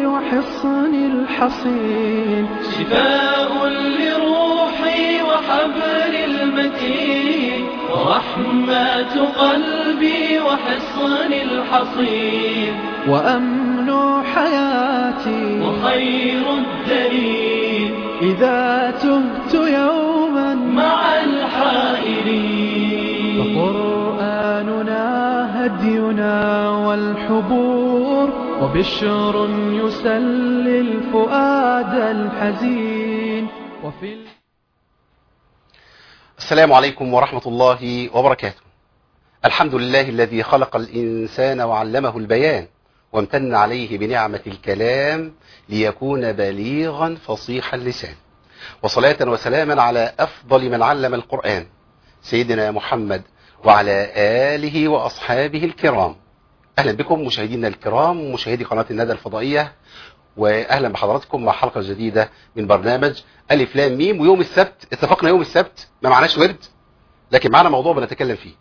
وحصن الحصين شفاء لروحي وحبل المتين ورحمة قلبي وحصن الحصين وأمن حياتي وخير الدليل إذا تهت يوما مع الحائرين فقرآننا هدينا والحبور وبشر يسلي الفؤاد الحزين وفي ال... السلام عليكم ورحمة الله وبركاته الحمد لله الذي خلق الإنسان وعلمه البيان وامتن عليه بنعمة الكلام ليكون بليغا فصيح اللسان وصلاة وسلاما على أفضل من علم القرآن سيدنا محمد وعلى آله وأصحابه الكرام أهلا بكم مشاهدينا الكرام ومشاهدي قناة الندى الفضائية وأهلا بحضراتكم مع حلقة جديدة من برنامج ألف لام ميم ويوم السبت اتفقنا يوم السبت ما معناش ورد لكن معنا موضوع بنتكلم فيه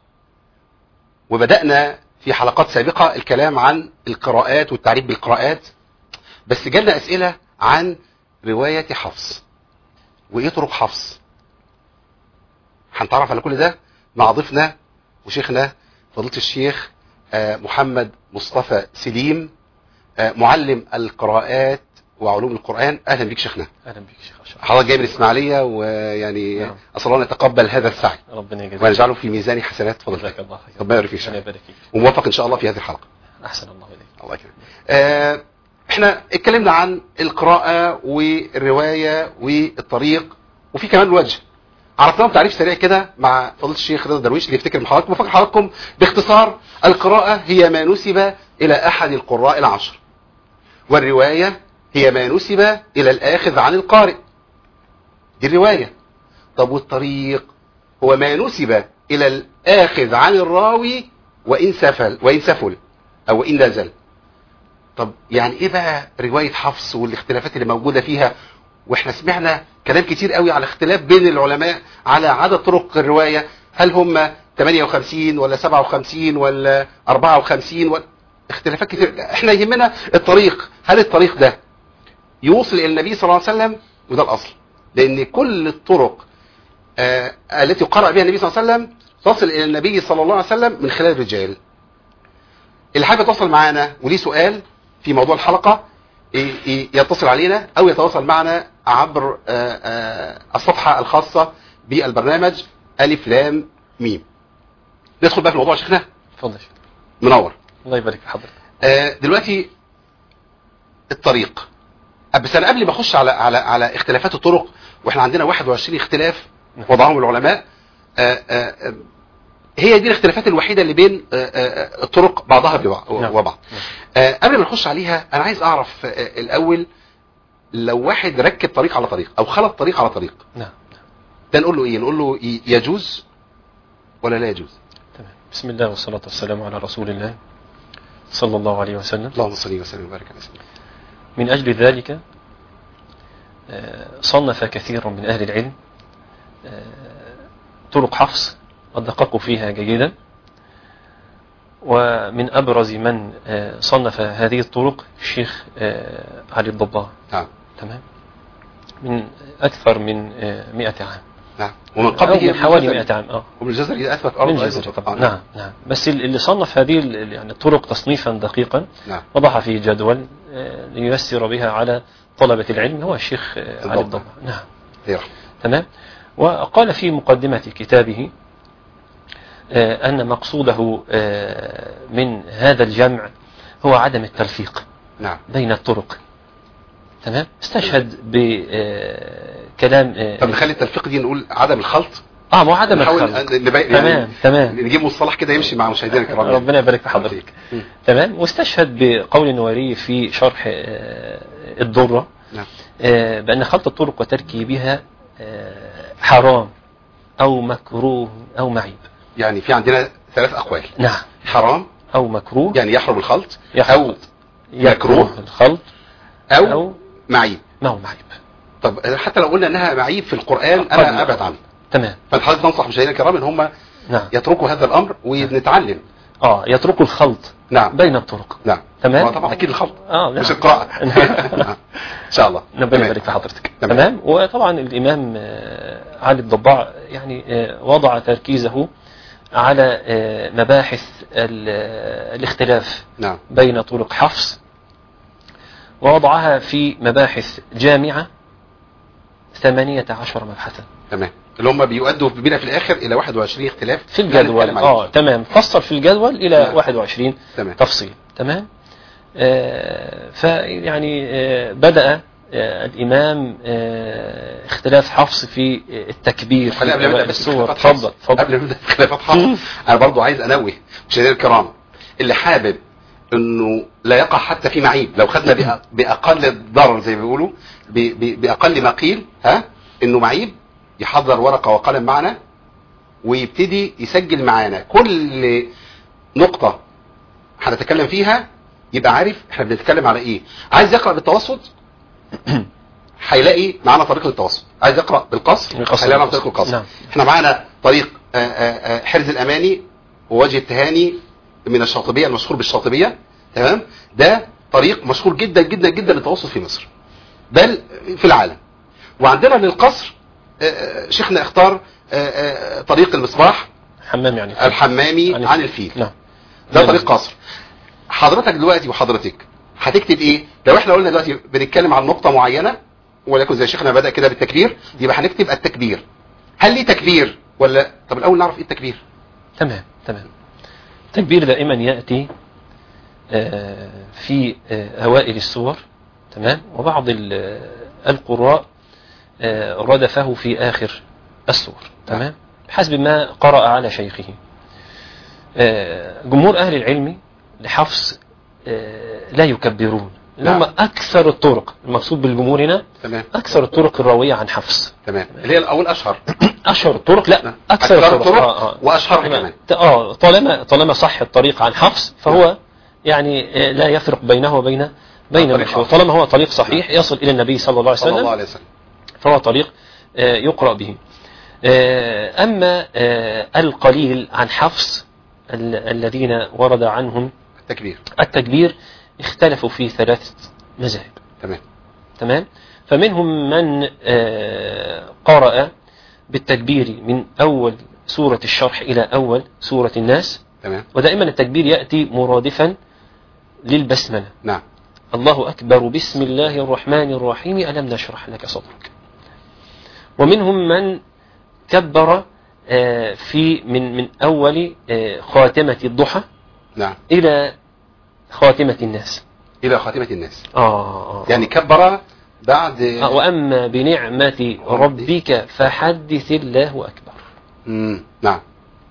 وبدأنا في حلقات سابقة الكلام عن القراءات والتعريف بالقراءات بس جالنا أسئلة عن رواية حفص وإيه طرق حفص هنتعرف على كل ده مع ضيفنا وشيخنا فضيلة الشيخ آه، محمد مصطفى سليم آه، معلم القراءات وعلوم القرآن أهلا بك شيخنا اهلا بك شيخ اشرف حضرتك جاي من الإسماعيلية ويعني نعم. أسأل الله أن يتقبل هذا السعي ربنا يجزاك ونجعله في ميزان حسنات فضلك جزاك الله خير ربنا يبارك فيك ربنا شيخ. يبارك فيك وموفق إن شاء الله في هذه الحلقة احسن الله اليك الله يكرمك آه، احنا اتكلمنا عن القراءة والرواية والطريق وفي كمان الوجه عرفناهم تعريف سريع كده مع فضيلة الشيخ رضا درويش اللي يفتكر من حضراتكم وفكر حضراتكم باختصار القراءة هي ما نسب إلى أحد القراء العشر والرواية هي ما نسب إلى الآخذ عن القارئ دي الرواية طب والطريق هو ما نسب إلى الآخذ عن الراوي وإن سفل وإن سفل أو وإن نزل طب يعني ايه بقى رواية حفص والاختلافات اللي موجودة فيها واحنا سمعنا كلام كتير قوي على اختلاف بين العلماء على عدد طرق الرواية هل هم 58 ولا 57 ولا 54 ولا اختلافات كتير احنا يهمنا الطريق هل الطريق ده يوصل الى النبي صلى الله عليه وسلم وده الاصل لان كل الطرق آه التي قرأ بها النبي صلى الله عليه وسلم تصل الى النبي صلى الله عليه وسلم من خلال الرجال اللي حابب يتواصل معانا وليه سؤال في موضوع الحلقة ي- ي- يتصل علينا او يتواصل معنا عبر آه، آه، الصفحة الخاصة بالبرنامج ألف لام ميم ندخل بقى في الموضوع يا شيخنا تفضل يا شيخ. منور الله يبارك في حضرتك آه، دلوقتي الطريق أه، بس انا قبل ما اخش على على على اختلافات الطرق واحنا عندنا 21 اختلاف وضعهم العلماء آه، آه، آه، هي دي الاختلافات الوحيده اللي بين آه، آه، الطرق بعضها ببعض نعم. وبعض نعم. آه، قبل ما نخش عليها انا عايز اعرف آه، الاول لو واحد ركب طريق على طريق او خلط طريق على طريق نعم ده نقول له ايه نقول له ي- يجوز ولا لا يجوز تمام بسم الله والصلاة والسلام على رسول الله صلى الله عليه وسلم اللهم صل وسلم وبارك على سيدنا من أجل ذلك آه، صنف كثير من أهل العلم آه، طرق حفص ودققوا فيها جيدا ومن أبرز من آه، صنف هذه الطرق الشيخ آه، علي الضباع نعم تمام من أكثر من آه، 100 عام نعم ومن أو قبله من حوالي ابن 100 الجزري. عام اه وابن الجزري اثبت ارض من أيضاً جزر طبعا آه، نعم نعم بس ال- اللي صنف هذه ال- يعني الطرق تصنيفا دقيقا نعم وضع فيه جدول آه، لييسر بها على طلبة العلم هو الشيخ آه، علي الضبع. الضبع نعم خير تمام وقال في مقدمة كتابه آه، أن مقصوده آه، من هذا الجمع هو عدم التلفيق نعم بين الطرق تمام استشهد بكلام طب نخلي التلفيق دي نقول عدم الخلط اه مو عدم نحاول الخلط نبي... تمام يعني تمام نجيب مصطلح كده يمشي مع مشاهدينا الكرام يعني. ربنا يبارك في حضرتك مم. تمام واستشهد بقول النووي في شرح آه، الضرة نعم آه، بأن خلط الطرق وتركيبها آه، حرام أو مكروه أو معيب يعني في عندنا ثلاث اقوال نعم حرام أو مكروه يعني يحرم الخلط يحرم او يكروه مكروه الخلط او, أو معيب ما هو معيب طب حتى لو قلنا انها معيب في القران قد انا لا. ابعد عنه تمام فحضرتك تنصح مشاهدينا الكرام ان هم نعم يتركوا هذا الامر ونتعلم اه يتركوا الخلط نعم بين الطرق نعم تمام. ما طبعا اكيد الخلط اه نعم. مش القراءة نعم. ان شاء الله ربنا تمام. يبارك في حضرتك تمام. تمام وطبعا الامام آه، علي الضباع يعني آه، وضع تركيزه على آه، مباحث ال- آه، الاختلاف نعم بين طرق حفص ووضعها في مباحث جامعة ثمانية عشر مبحثا تمام اللي هم بيؤدوا بينا في الاخر الى 21 اختلاف في هنتكلم الجدول عليه. اه تمام فصل في الجدول الى نعم. 21 تمام تفصيل تمام آه فيعني آه بدأ آه الإمام آه اختلاف حفص في التكبير خلينا قبل ما نبدا بس الصور خلافات اتفضل حفص. قبل اتفضل ما نبدا في خلافات حفص انا برضو عايز انوه مشاهدينا الكرام اللي حابب انه لا يقع حتى في معيب لو خدنا بأ- باقل ضرر زي ما بيقولوا ب- ب- باقل ما قيل ها انه معيب يحضر ورقه وقلم معنا ويبتدي يسجل معانا كل نقطه هنتكلم فيها يبقى عارف احنا بنتكلم على ايه عايز يقرا بالتوسط هيلاقي معانا طريقه التوسط عايز يقرا بالقصر بالقصر. هيلاقي معانا طريقه القصر نعم. احنا معانا طريق آه، آه، آه، حرز الاماني ووجه التهاني من الشاطبيه المشهور بالشاطبيه تمام ده طريق مشهور جدا جدا جدا للتوسط في مصر بل في العالم وعندنا للقصر آه، آه، شيخنا اختار آه، آه، طريق المصباح حمام يعني الحمامي عن عن الفيل نعم ده طريق قصر حضرتك دلوقتي وحضرتك هتكتب ايه لو احنا قلنا دلوقتي بنتكلم عن نقطة معينة ولكن زي شيخنا بدأ كده بالتكبير يبقى هنكتب التكبير هل ليه تكبير ولا طب الاول نعرف ايه التكبير تمام تمام التكبير دائما يأتي آه، في آه، أوائل السور تمام وبعض ال- القراء آه، ردفه في آخر السور تمام حسب ما قرأ على شيخه آه، جمهور أهل العلم لحفص آه، لا يكبرون اللي هم نعم. أكثر الطرق المقصود بالجمهور هنا تمام أكثر الطرق الراوية عن حفص تمام اللي هي الاول اشهر أشهر الطرق لا نعم. أكثر أكثر الطرق الطرق آه، آه. واشهرها كمان ت- اه طالما طالما صح الطريق عن حفص فهو يعني آه، لا يفرق بينه وبين بين طريق المشهور آخر. طالما هو طريق صحيح يصل الى النبي صلى الله عليه صلى الله وسلم عليه وسلم فهو طريق آه، يقرا به آه، اما آه، القليل عن حفص ال- الذين ورد عنهم التكبير التكبير اختلفوا في ثلاث مذاهب تمام تمام فمنهم من آه، قرأ بالتكبير من أول سورة الشرح إلى أول سورة الناس تمام ودائما التكبير يأتي مرادفا للبسملة نعم الله أكبر بسم الله الرحمن الرحيم ألم نشرح لك صدرك ومنهم من كبر آه، في من من أول آه، خاتمة الضحى نعم إلى خاتمة الناس الى خاتمة الناس آه آه يعني كبر بعد آه، وأما بنعمة ربك فحدث الله أكبر مم. نعم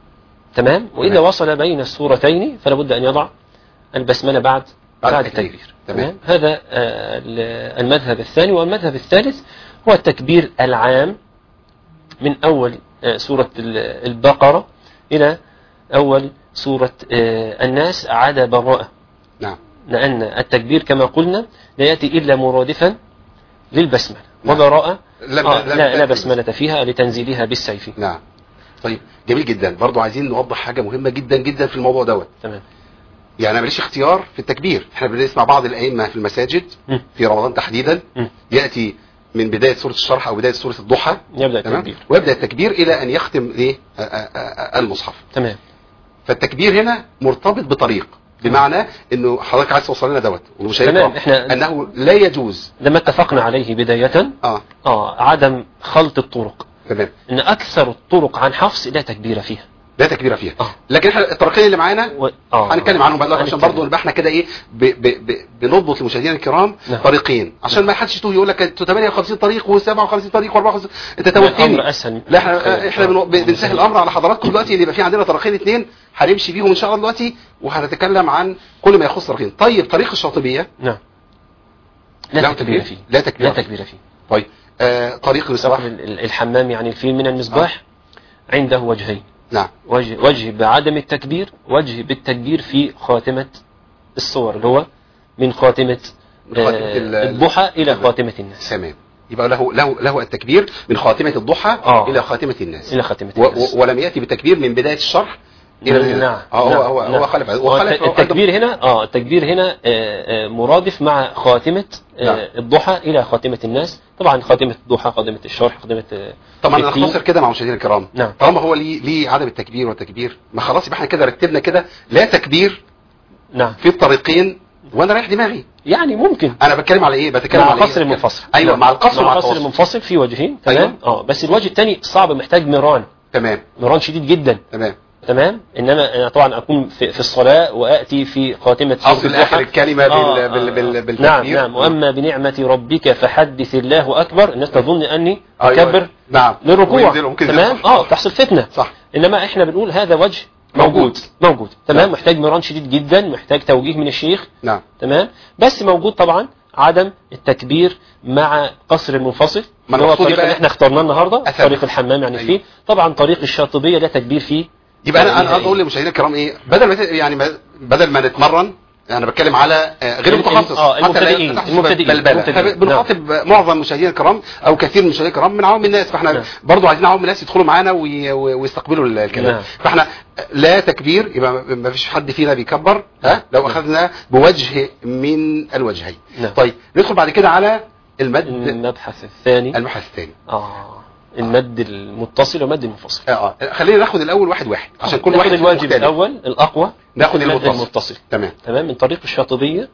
تمام وإذا تمام. وصل بين السورتين فلا بد أن يضع البسملة بعد بعد بعد التكبير. التكبير تمام. تمام هذا آه، ال- المذهب الثاني والمذهب الثالث هو التكبير العام من أول آه، سورة ال- البقرة إلى أول سورة آه، الناس عدا براءة نعم لأن التكبير كما قلنا لا يأتي إلا مرادفا للبسملة نعم. وبراءة لم- آه لم لا, لا تأتي بسملة فيها لتنزيلها بالسيف نعم طيب جميل جدا برضو عايزين نوضح حاجة مهمة جدا جدا في الموضوع دوت تمام يعني انا ماليش اختيار في التكبير احنا بنسمع بعض الائمه في المساجد مم. في رمضان تحديدا مم. ياتي من بدايه سوره الشرح او بدايه سوره الضحى يبدأ تمام التكبير ويبدا التكبير الى ان يختم ايه آ- آ- آ- المصحف تمام فالتكبير هنا مرتبط بطريق بمعنى انه حضرتك عايز توصل لنا دوت ومش تمام، إحنا- انه لا يجوز لما اتفقنا عليه بداية اه آه عدم خلط الطرق تمام ان اكثر الطرق عن حفص لا تكبير فيها لا تكبير فيها آه. لكن احنا الطريقين اللي معانا و... آه. هنتكلم عنهم بعد عشان هنتكلم. برضه نبقى احنا كده ايه ب ب ب بنضبط للمشاهدين الكرام نعم. طريقين عشان ما حدش يتوه يقول لك انتوا 58 طريق و57 طريق و54 انت الامر توهتني اسهل لا احنا احنا بنو- آه. بنسهل الامر على حضراتكم دلوقتي اللي يبقى في عندنا طريقين اثنين هنمشي بيهم ان شاء الله دلوقتي وهنتكلم عن كل ما يخص طريقين طيب طريق الشاطبيه نعم لا له تكبير فيه لا تكبير لا تكبير فيه طيب آه طريق طبعا المصباح ال- ال- الحمام يعني الفيل من المصباح عنده وجهين نعم وجه وجه بعدم التكبير وجه بالتكبير في خاتمة الصور اللي هو من خاتمة من خاتمة آه، ال- الضحى إلى تمام. خاتمة الناس تمام يبقى له له له التكبير من خاتمه الضحى آه. الى خاتمه الناس إلى خاتمة و- الناس و- ولم ياتي بالتكبير من بدايه الشرح الى نعم اه هو نعم، هو نعم. هو خلف هو هو خلف الت- التكبير هنا اه التكبير هنا آه، آه، مرادف مع خاتمة آه، نعم. الضحى إلى خاتمة الناس طبعا خاتمة الضحى خاتمة الشرح خاتمة آه، طبعا انا التين. اختصر كده مع مشاهدينا الكرام نعم. طالما هو ليه ليه عدم التكبير والتكبير ما خلاص يبقى احنا كده رتبنا كده لا تكبير نعم في الطريقين وانا رايح دماغي يعني ممكن انا بتكلم على ايه بتكلم مع على القصر إيه؟ المنفصل ايوه نعم. مع القصر مع ومع القصر التواصل المنفصل في وجهين تمام أيوة. اه بس الوجه الثاني صعب محتاج مران تمام مران شديد جدا تمام تمام انما انا طبعا اكون في, في الصلاه واتي في خاتمه سورة اصل الضحى. اخر الكلمه آه، بال بال آه، بال آه. بالتكبير نعم نعم واما بنعمه ربك فحدث الله اكبر الناس تظن اني أيوة. اكبر نعم للركوع وينزلوا ممكن تمام ينزلوا. اه تحصل فتنه صح انما احنا بنقول هذا وجه موجود. موجود موجود تمام نعم. محتاج مران شديد جدا محتاج توجيه من الشيخ نعم تمام بس موجود طبعا عدم التكبير مع قصر المنفصل ما اللي هو المقصود الطريق بقى اللي احنا اخترناه النهارده أثبت. طريق الحمام يعني أيوة. فيه طبعا طريق الشاطبيه لا تكبير فيه يبقى انا انا نهائي. عايز اقول لمشاهدينا الكرام ايه بدل ما ت- يعني ما- بدل ما نتمرن انا بتكلم على آه، غير ال- المتخصص آه، حتى لا المبتدئين، تحسب المبتدئين، بلبله المبتدئين. احنا بنخاطب معظم مشاهدينا الكرام او كثير من مشاهدينا الكرام من عوام الناس فاحنا نعم. برضو عايزين عوام الناس يدخلوا معانا وي- وي- ويستقبلوا الكلام نعم. فاحنا لا تكبير يبقى ما- ما فيش حد فينا بيكبر ها لو اخذنا بوجه من الوجهين نعم. طيب ندخل بعد كده على المد المبحث الثاني المبحث الثاني اه المد المتصل والمد المنفصل اه اه خلينا ناخد الاول واحد واحد عشان كل ناخد واحد فيهم الواجب مختلف. الاول الاقوى ناخد المد المتصل. المتصل تمام تمام من طريق الشاطبيه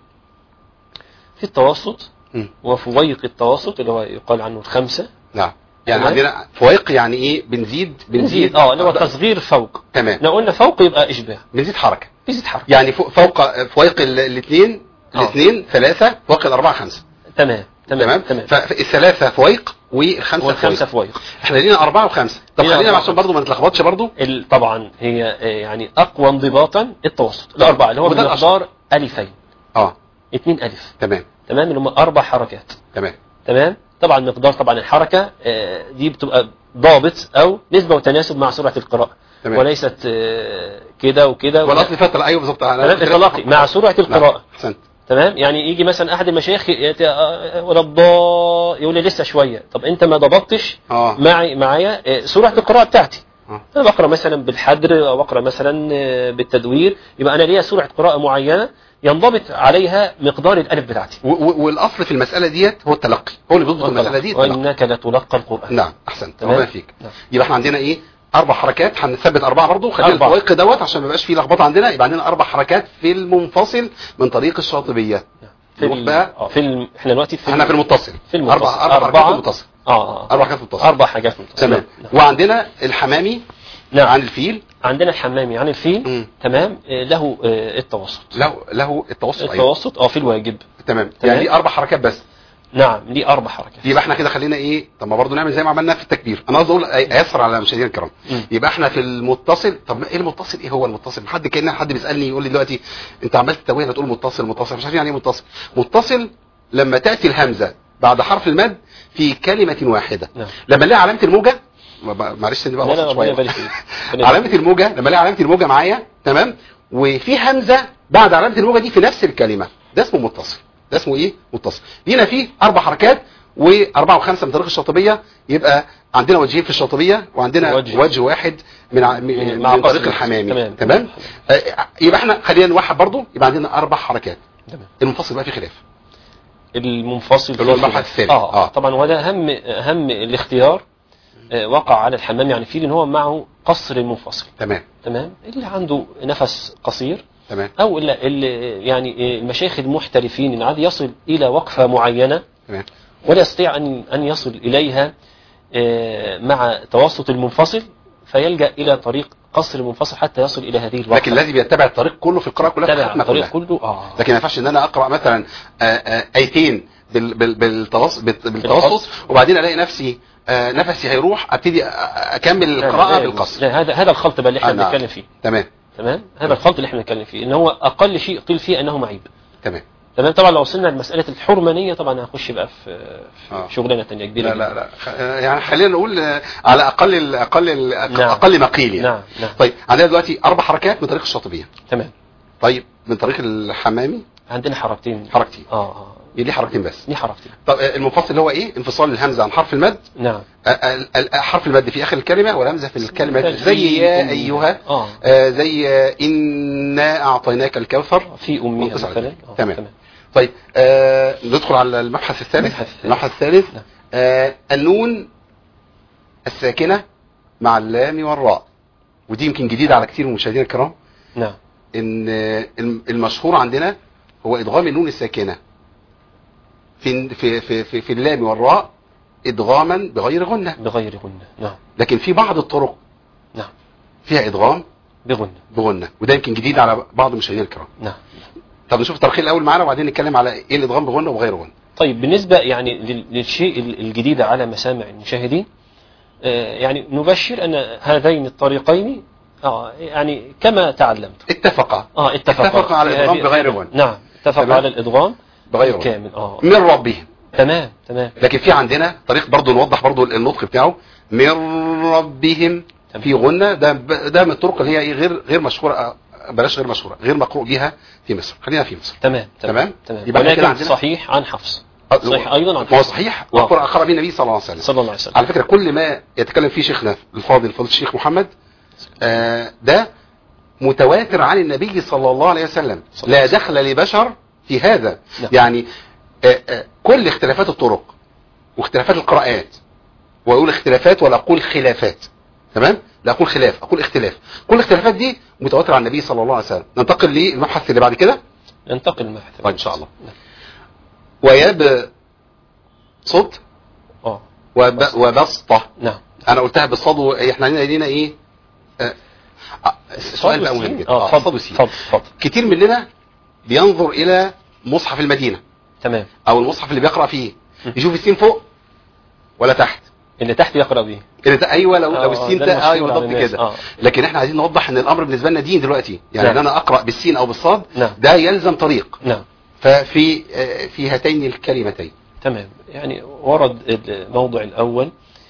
في التوسط مم. وفويق التوسط اللي هو يقال عنه الخمسه نعم يعني تمام. عندنا فوائق يعني ايه بنزيد بنزيد اه اللي هو تصغير فوق تمام لو قلنا فوق يبقى اشباه بنزيد حركه بيزيد حرف يعني فوق فوق فوائق الاثنين آه. الاثنين ثلاثه فوق الاربعه خمسه تمام تمام تمام تمام فالثلاثه فوائق والخمسه والخمسه فوائق فويق احنا لينا اربعه وخمسه طب لينا خلينا أربعة عشان برضه ما نتلخبطش برضه ال- طبعا هي آه، يعني اقوى انضباطا التوسط الاربعه اللي هو وده بمقدار الفين اه اثنين الف تمام تمام اللي هم اربع حركات تمام تمام طبعا مقدار طبعا الحركه آه، دي بتبقى ضابط او نسبه وتناسب مع سرعه القراءه تمام وليست آه، كده وكده والاصل فتره ايوه بالظبط تمام التلاقي مع سرعه القراءه نعم. احسنت تمام يعني يجي مثلا احد المشايخ يت- آه، ولا الضاء يقول لي لسه شويه طب انت ما ضبطتش اه معي معايا آه، سرعه القراءه بتاعتي آه. انا بقرا مثلا بالحدر او بقرا مثلا آه، بالتدوير يبقى انا ليا سرعه قراءه معينه ينضبط عليها مقدار الالف بتاعتي و- و- والاصل في المساله ديت هو التلقي هو اللي بيضبط المساله دي التلقي وانك لتلقى القران نعم احسنت تمام. ربنا فيك نعم. يبقى احنا عندنا ايه اربع حركات هنثبت اربعه برضه خلينا أربعة. الفوائق دوت عشان ما يبقاش فيه لخبطه عندنا يبقى عندنا اربع حركات في المنفصل من طريق الشاطبيه في نروح ال... بقى آه، في ال... احنا دلوقتي في احنا في المتصل في المتصل اربع اربع حركات في المتصل اه اه اربع حركات في المتصل اربع حاجات متصل تمام نعم. وعندنا الحمامي نعم عن الفيل عندنا الحمامي عن الفيل مم. تمام آه، له آه، التوسط له له التوسط ايوه التوسط اه في الواجب تمام تمام. يعني دي اربع حركات بس نعم ليه اربع حركات يبقى احنا كده خلينا ايه طب ما برضه نعمل زي ما عملنا في التكبير انا قصدي اقول أي- ايسر على مشاهدينا الكرام مم. يبقى احنا في المتصل طب ايه المتصل ايه هو المتصل حد كان حد بيسالني يقول لي دلوقتي انت عمال تتوه تقول متصل متصل مش عارف يعني ايه متصل متصل لما تاتي الهمزه بعد حرف المد في كلمه واحده نعم لما نلاقي علامه الموجه ما- ما- معلش دي بقى لا لا وسط ربنا شويه يبارك فيك ربنا يبارك علامه الموجه لما الاقي علامه الموجه معايا تمام وفي همزه بعد علامه الموجه دي في نفس الكلمه ده اسمه متصل ده اسمه ايه متصل لينا فيه اربع حركات واربعه وخمسه من طريق الشاطبيه يبقى عندنا وجهين في الشاطبيه وعندنا وجه. وجه, وجه واحد من ع- من, مع من قصر. طريق الحمامي تمام. تمام آه، يبقى احنا خلينا نوحد برضو يبقى عندنا اربع حركات تمام. المنفصل بقى في خلاف المنفصل اللي هو فيه المبحث الثاني. اه, آه. آه. طبعا وده اهم اهم الاختيار آه، وقع على الحمام يعني فيه ان هو معه قصر المنفصل تمام تمام اللي عنده نفس قصير تمام او اللي, اللي يعني المشايخ المحترفين اللي عاد يصل الى وقفه معينه تمام ولا يستطيع ان ان يصل اليها آه، مع توسط المنفصل فيلجا الى طريق قصر المنفصل حتى يصل الى هذه الوقفه لكن الذي بيتبع الطريق كله في القراءه كلها في تبع الختمه الطريق كلها كله اه لكن ما ينفعش ان انا اقرا مثلا آه، آه، ايتين بال- بال- بالتوسط بالت- بالتوسط بالقصر. وبعدين الاقي نفسي آه، نفسي هيروح ابتدي أ- أ- اكمل لا، القراءه لا، بالقصر لا هذا هذا الخلط بقى اللي احنا آه، نعم. بنتكلم فيه تمام تمام هذا الخلط اللي احنا بنتكلم فيه ان هو اقل شيء قيل فيه انه معيب تمام تمام طبعا لو وصلنا لمساله الحرمانيه طبعا هنخش بقى في, في آه. شغلانه ثانيه كبيره لا جدا. لا لا خ- آه، يعني خلينا نقول آه، على اقل ال- اقل ال- نعم. اقل ما قيل يعني نعم نعم طيب عندنا دلوقتي اربع حركات من طريق الشاطبيه تمام طيب من طريق الحمامي عندنا حركتين حركتين اه اه ليه حركتين بس ليه حركتين طب آه، المنفصل اللي هو ايه انفصال الهمزه عن حرف المد نعم آه، آه، آه، حرف المد في اخر الكلمه والهمزه في الكلمه زي يا أمي. ايها اه آه، زي آه، انا اعطيناك الكوثر في أمي منقص مثلا عليه. آه، تمام. طيب آه ندخل على المبحث الثالث المبحث الثالث. المبحث الثالث نعم. آه النون الساكنه مع اللام والراء ودي يمكن جديده على كثير من المشاهدين الكرام نعم ان آه، الم- المشهور عندنا هو ادغام النون الساكنه في في في في, في اللام والراء ادغاما بغير غنه بغير غنة نعم لكن في بعض الطرق نعم فيها ادغام بغنة بغنه وده يمكن جديد على بعض المشاهدين الكرام نعم طب نشوف الترخيص الاول معانا وبعدين نتكلم على ايه الادغام بغنه وغير غنه طيب بالنسبة يعني لل- للشيء ال- الجديد على مسامع المشاهدين آه، يعني نبشر أن هذين الطريقين آه، يعني كما تعلمت اتفق اه اتفق اتفق على في الإدغام هذه- بغير غنة. نعم اتفق تمام. على الإدغام بغير غنة. كامل اه من ربهم تمام تمام لكن في عندنا طريق برضو نوضح برضو النطق بتاعه من ربهم تمام. في غنة ده ده من الطرق اللي هي إيه غير غير مشهورة آه، بلاش غير مشهورة غير مقروء بها في مصر خلينا في مصر تمام تمام؟ تمام يبقى إحنا كده ولكن عندنا- صحيح عن حفص آه، صحيح أيضا عن هو حفص صحيح آه. وقرأ أخبر به النبي صلى الله عليه وسلم صلى الله عليه وسلم على فكرة كل ما يتكلم فيه شيخنا الفاضل فضل الشيخ محمد آه، ده متواتر عن النبي صلى الله عليه وسلم صلى الله لا عليه وسلم. دخل لبشر في هذا نعم. يعني آه، آه، كل اختلافات الطرق واختلافات القراءات واقول اختلافات ولا اقول خلافات تمام لا اقول خلاف اقول اختلاف كل الاختلافات دي متواتره عن النبي صلى الله عليه وسلم ننتقل للمبحث اللي بعد كده ننتقل المبحث طيب، إن شاء الله. نعم. ويب صد اه وب وبسطه نعم انا قلتها بالصاد و- احنا لينا لينا ايه آه، آه، السؤال بقى مهم جدا اه آه، صاد اتفضل وسين اتفضل اتفضل كتير مننا بينظر الى مصحف المدينه تمام او المصحف اللي بيقرا فيه م. يشوف السين فوق ولا تحت اللي تحت يقرأ به اللي تا- ايوه لو آه، لو السين ده ده المشهور ايوه عند بالضبط الناس. كده آه. لكن احنا عايزين نوضح ان الامر بالنسبه لنا دين دلوقتي يعني نعم. ان انا اقرا بالسين او بالصاد نعم ده يلزم طريق نعم ففي آه، في هاتين الكلمتين تمام يعني ورد الموضع الأول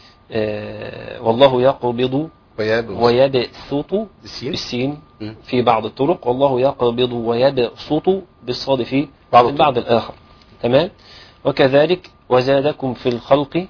آه، والله يقبض وياب ويبسط بالسين بالسين م. في بعض الطرق والله يقبض ويبسط بالصاد في بعض البعض الآخر تمام وكذلك وزادكم في الخلق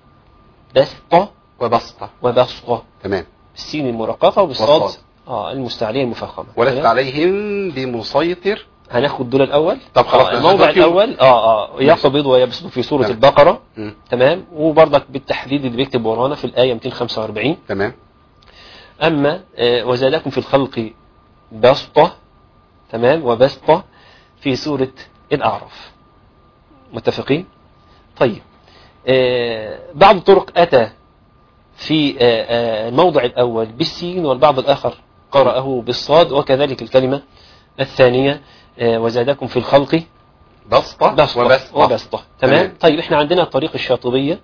بسطة وبسطه وبسطة تمام بالسين المرققة وبالصاد والصاد. اه المستعلية المفخمة ولست تمام؟ عليهم بمسيطر هناخد دول الأول طب خلاص آه الموضع فيهم. الأول اه اه يقبض ويبسط في سورة تمام. البقرة م. تمام وبرضك بالتحديد اللي بيكتب ورانا في الآية 245 تمام أما آه، وزادكم في الخلق بسطة تمام وبسطة في سورة الأعراف متفقين طيب آه، بعض الطرق أتى في آه، آه، الموضع الأول بالسين والبعض الآخر قرأه بالصاد وكذلك الكلمة الثانية آه، وزادكم في الخلق بسطه بسطة وبسطه وبسطة تمام تمام. طيب احنا عندنا الطريق الشاطبية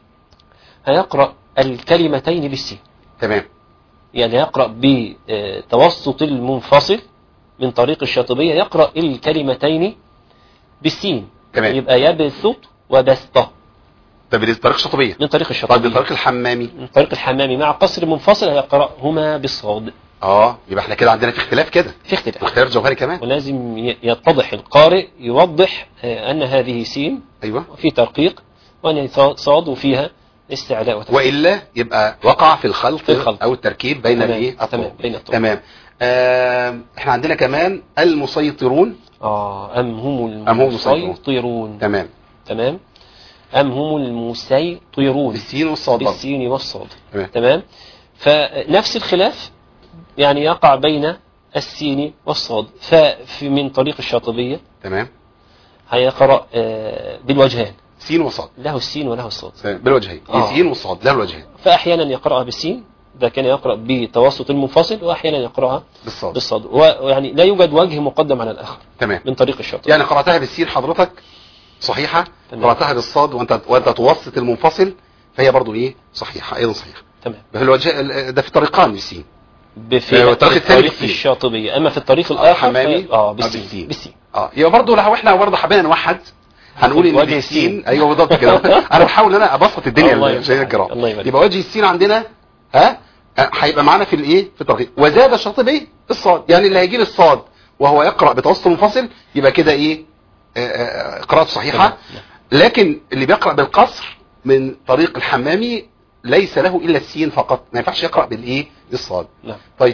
هيقرأ الكلمتين بالسين تمام يعني يقرأ بتوسط المنفصل من طريق الشاطبية يقرأ الكلمتين بالسين تمام يبقى يبسط وبسطة ده بالنسبه طريق شاطبيه من طريق طيب الشاطبية بالطريق الحمامي من طريق الحمامي مع قصر منفصل هيقرأهما بالصاد اه يبقى احنا كده عندنا في اختلاف كده في اختلاف واختلاف جوهري كمان ولازم ي- يتضح القارئ يوضح آه، أن هذه سين ايوه وفي ترقيق وأن صاد- صاد وفيها استعلاء وتفخيم والا يبقى وقع في الخلط, في الخلط. او التركيب بين تمام، الايه تمام الطرق. بين الطرق تمام آه احنا عندنا كمان المسيطرون آه أم هم أم هم المسيطرون. المسيطرون تمام تمام أم هم المسيطرون بالسين والصاد برضه. بالسين والصاد تمام. تمام فنفس الخلاف يعني يقع بين السين والصاد ففي من طريق الشاطبية تمام هيقرأ آه، بالوجهين سين وصاد له السين وله الصاد تمام. بالوجهين آه. سين والصاد له الوجهين فأحيانا يقرأها بالسين ده كان يقرأ بتوسط المنفصل وأحيانا يقرأها بالصاد بالصاد ويعني لا يوجد وجه مقدم على الآخر تمام من طريق الشاطبية يعني قراتها بالسين حضرتك صحيحه تمام. قراتها بالصاد وانت وانت توسط المنفصل فهي برضه ايه صحيحه ايضا صحيحه تمام في الوجه ده في طريقان بالسين في آه، والطريق الثاني الطريق بالسين. الشاطبية أما في الطريق الآخر حمامي. في- اه آه، بالسين بالسين. بالسين اه يبقى برضه لو احنا برضه حبينا نوحد هنقول ان وجه بالسين السين. ايوه بالظبط كده انا بحاول ان انا ابسط الدنيا الله للمشاهدين يبارك. الكرام الله يبارك. يبقى وجه السين عندنا ها آه، هيبقى معانا في الايه في الترغيب وزاد الشاطبي الصاد يعني اللي هيجيب الصاد وهو يقرا بتوسط منفصل يبقى كده ايه آه، آه، قراءته صحيحة تمام. لكن اللي بيقرأ بالقصر من طريق الحمامي ليس له إلا السين فقط ما ينفعش يقرأ بالإيه بالصاد نعم طيب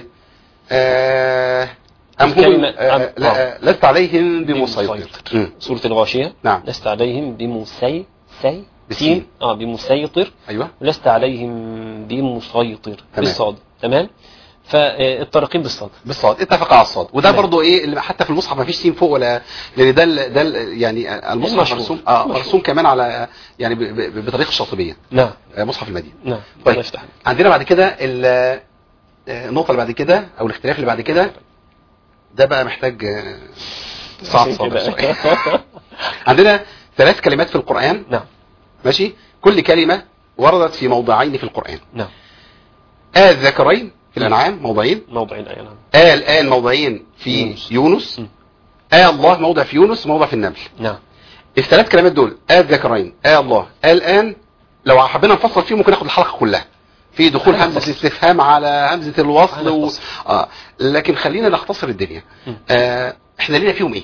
آه أم هم الكلمة- آه أم- لا لست عليهم بمسيطر بمسيطر. مم. سورة الغاشية نعم لست عليهم بمسي سي بالسين. سين اه بمسيطر أيوه ولست عليهم بمسيطر بالصاد تمام فالطريقين بالصاد بالصاد اتفق على الصاد وده نعم. برضو ايه اللي حتى في المصحف ما فيش سين فوق ولا لان ده ال- ده ال- يعني المصحف المشهور. مرسوم اه المشهور. مرسوم كمان على يعني ب- ب- بطريقه الشاطبيه نعم آه، مصحف المدينه نعم طيب. الله يفتح عليك. عندنا بعد كده ال- آه، النقطه اللي بعد كده او الاختلاف اللي بعد كده ده بقى محتاج آه، صعب صعب كده. شوية. عندنا ثلاث كلمات في القران نعم ماشي كل كلمه وردت في موضعين في القران نعم آه الذكرين في الانعام موضعين موضع الآية نعم آه الآن موضعين في يونس. يونس م. آه الله موضع في يونس موضع في النمل نعم الثلاث كلمات دول آه الذكرين آه الله آه الآن لو حبينا نفصل فيهم ممكن ناخد الحلقة كلها في دخول على همزة الفصل. الاستفهام على همزة الوصل على و... الفصل. آه. لكن خلينا نختصر الدنيا م. آه احنا لينا فيهم ايه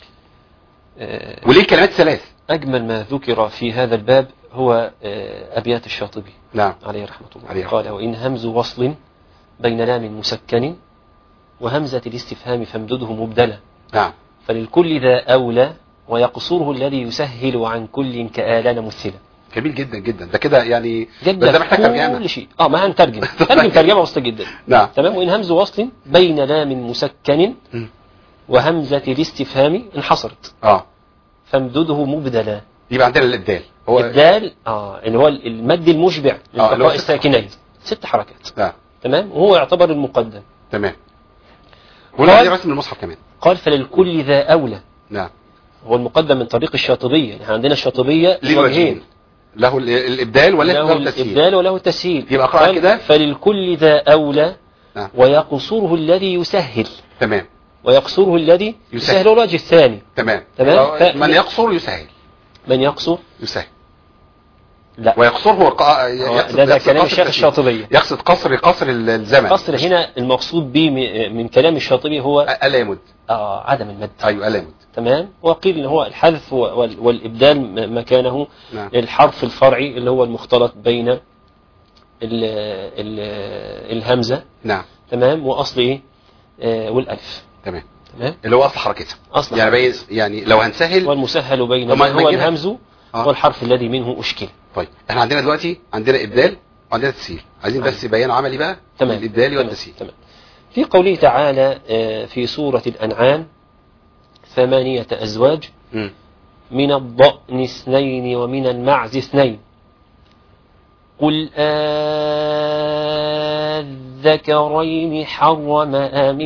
آه، وليه الكلمات ثلاث أجمل ما ذكر في هذا الباب هو آه، أبيات الشاطبي نعم عليه رحمة الله عليه قال وإن همز وصل بين لام مسكن وهمزة الاستفهام فامدده مبدلا نعم فللكل ذا أولى ويقصره الذي يسهل عن كل كآلان مثلا جميل جدا جدا ده كده يعني جدا بس ده محتاج ترجمة كل شيء اه ما هنترجم ترجم ترجمة بسيطة جدا نعم تمام وإن همز وصل بين لام مسكن م. وهمزة الاستفهام انحصرت اه فامدده مبدلا يبقى عندنا الابدال هو الدال اه اللي هو المد المشبع اللي هو للتقاء ست الساكنين ست حركات نعم تمام وهو يعتبر المقدم تمام ولا دي رسم المصحف كمان قال فللكل ذا أولى نعم هو المقدم من طريق الشاطبية يعني عندنا الشاطبية ليه وجهين وجهين له ال- الابدال ولا له له التسهيل الإبدال وله التسهيل يبقى اقرأها قال كده. فللكل ذا أولى نعم. ويقصره الذي يسهل تمام ويقصره الذي يسهل. يسهل هو الوجه الثاني تمام تمام. يبقى ف- من يقصر يسهل من يقصر يسهل لا ويقصر هو قا... هو يقصد ده ده يقصد كلام قصر الشيخ التسهيل. الشاطبية يقصد قصر قصر ال- الزمن قصر هنا المقصود به م- من كلام الشاطبي هو الا يمد آه عدم المد ايوه الا يمد تمام وقيل ان هو الحذف وال- والابدال م- مكانه نعم الحرف الفرعي اللي هو المختلط بين ال ال الهمزه نعم تمام واصل ايه آه والالف تمام تمام اللي هو اصل حركتها اصل يعني حرف. بين يعني لو هنسهل والمسهل بين وما- ما ما هو نجيبها. الهمز آه. والحرف الذي منه اشكل طيب احنا عندنا دلوقتي عندنا ابدال وعندنا تسهيل عايزين بس بيان عملي بقى تمام الابدال تمام. والتسهيل تمام في قوله تعالى آه، في سورة الأنعام ثمانية أزواج مم. من الضأن اثنين ومن المعز اثنين قل الذكرين حرم أم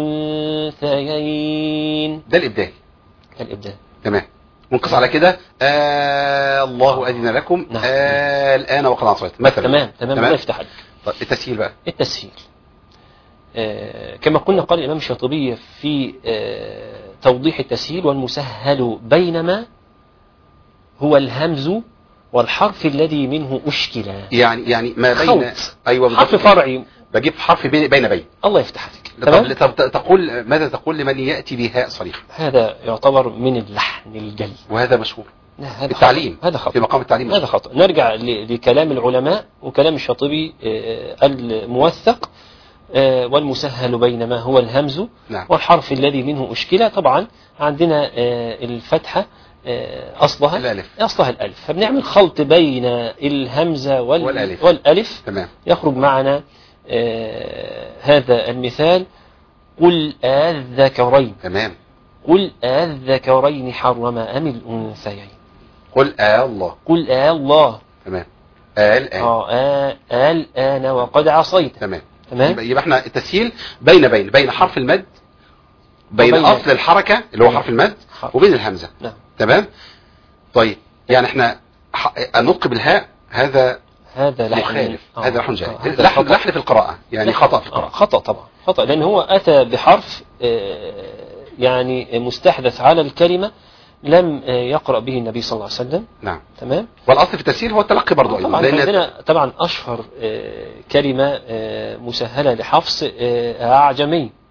الأنثيين ده الابدال الإبدال تمام ونقص على كده آه الله اذن لكم نعم. آه الان وقد عصيت مثلا تمام تمام الله يفتح عليك طيب التسهيل بقى التسهيل آه، كما قلنا قال الإمام الشاطبي في آه، توضيح التسهيل والمسهل بينما هو الهمز والحرف الذي منه أشكل يعني يعني ما بين خوت. ايوه حرف بالضبط كده. فرعي بجيب حرف بين بين بين الله يفتح عليك طب, تمام طب تقول ماذا تقول لمن ياتي بهاء صريح هذا يعتبر من اللحن الجلي وهه مشهور لا، هذا التعليم خطأ. هذا في خطأ مقام التعليم هذا خطأ نرجع ل- لكلام العلماء وكلام الشاطبي آه، الموثق آه، والمسهل بين ما هو الهمز نعم والحرف الذي منه أشكل طبعا عندنا آه، الفتحة آه، أصلها الالف أصلها الألف فبنعمل خلط بين الهمزة وال- والألف. والألف تمام يخرج معنا آه، هذا المثال قل الذكرين تمام قل الذكرين حرم أم الأنثيين قل آه الله قل آه الله تمام آه الآن آه آه آه الآن وقد عصيت تمام تمام يبقى, يبقى احنا التسهيل بين بين بين حرف المد بين وبين- اصل الحركه اللي هو حرف المد حرف. وبين الهمزه نعم تمام طيب يعني احنا ح- النطق بالهاء هذا هذا لحن مخالف آه، هذا لحن آه، جاهل هذا لحن خطأ. لحن في القراءه يعني لحن. خطا في آه، القراءه خطأ طبعا خطأ لأن هو أتى بحرف آه، يعني مستحدث على الكلمة لم آه، يقرأ به النبي صلى الله عليه وسلم نعم تمام والاصل في التسهيل هو التلقي برضه ايضا طبعا لان عندنا طبعا أشهر آه، كلمة آه، مسهلة لحفص آه، أعجمي